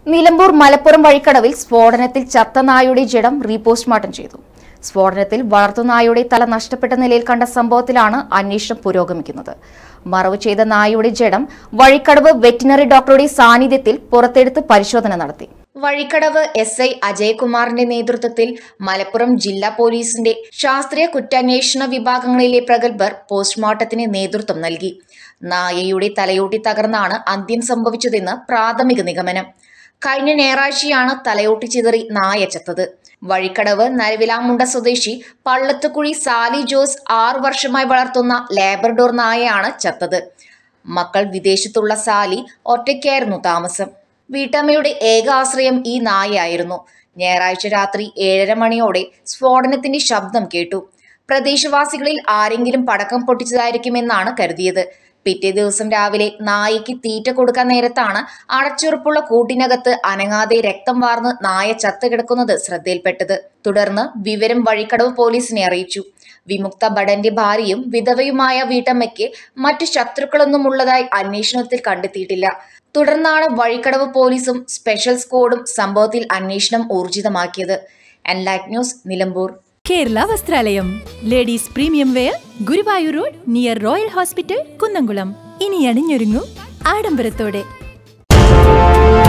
നിലമ്പൂർ മലപ്പുറം വഴിക്കടവിൽ സ്ഫോടനത്തിൽ ചത്ത നായയുടെ ജഡം റീപോസ്റ്റ്മോർട്ടം ചെയ്തു സ്ഫോടനത്തിൽ വളർത്തുനായയുടെ തല നഷ്ടപ്പെട്ട നിലയിൽ കണ്ട സംഭവത്തിലാണ് അന്വേഷണം പുരോഗമിക്കുന്നത് മറവ് ചെയ്ത നായയുടെ ജഡം വഴിക്കടവ് വെറ്റിനറി ഡോക്ടറുടെ സാന്നിധ്യത്തിൽ പുറത്തെടുത്ത് പരിശോധന നടത്തി വഴിക്കടവ് എസ് ഐ അജയകുമാറിന്റെ നേതൃത്വത്തിൽ മലപ്പുറം ജില്ലാ പോലീസിന്റെ ശാസ്ത്രീയ കുറ്റാന്വേഷണ വിഭാഗങ്ങളിലെ പ്രഗത്ഭർ പോസ്റ്റ്മോർട്ടത്തിന് നേതൃത്വം നൽകി നായയുടെ തലയോട്ടി തകർന്നാണ് അന്ത്യം സംഭവിച്ചതെന്ന് പ്രാഥമിക നിഗമനം കഴിഞ്ഞ ഞായറാഴ്ചയാണ് തലയോട്ടി ചിതറി നായ ചത്തത് വഴിക്കടവ് നരവിലാമുണ്ട സ്വദേശി പള്ളത്തുകുഴി സാലി ജോസ് ആറു വർഷമായി വളർത്തുന്ന ലാബ്രഡോർ നായയാണ് ചത്തത് മക്കൾ വിദേശത്തുള്ള സാലി ഒറ്റയ്ക്കായിരുന്നു താമസം വീട്ടമ്മയുടെ ഏക ആശ്രയം ഈ നായയായിരുന്നു ഞായറാഴ്ച രാത്രി ഏഴര മണിയോടെ സ്ഫോടനത്തിന്റെ ശബ്ദം കേട്ടു പ്രദേശവാസികളിൽ ആരെങ്കിലും പടക്കം പൊട്ടിച്ചതായിരിക്കുമെന്നാണ് കരുതിയത് പിറ്റേ ദിവസം രാവിലെ നായയ്ക്ക് തീറ്റ കൊടുക്കാൻ നേരത്താണ് അടച്ചുറപ്പുള്ള കൂട്ടിനകത്ത് അനങ്ങാതെ രക്തം വാർന്ന് നായ ചത്തു കിടക്കുന്നത് ശ്രദ്ധയിൽപ്പെട്ടത് തുടർന്ന് വിവരം വഴിക്കടവ് പോലീസിനെ അറിയിച്ചു വിമുക്ത ഭടന്റെ ഭാര്യയും വിധവയുമായ വീട്ടമ്മയ്ക്ക് മറ്റു ശത്രുക്കളൊന്നും ഉള്ളതായി അന്വേഷണത്തിൽ കണ്ടെത്തിയിട്ടില്ല തുടർന്നാണ് വഴിക്കടവ് പോലീസും സ്പെഷ്യൽ സ്ക്വാഡും സംഭവത്തിൽ അന്വേഷണം ഊർജിതമാക്കിയത് എൻലാക് news Nilambur Kerala Vasthralayam ladies premium wear Guruvayur road near royal hospital Kunnamkulam ഇനി അണിഞ്ഞൊരുങ്ങൂ ആഡംബരത്തോടെ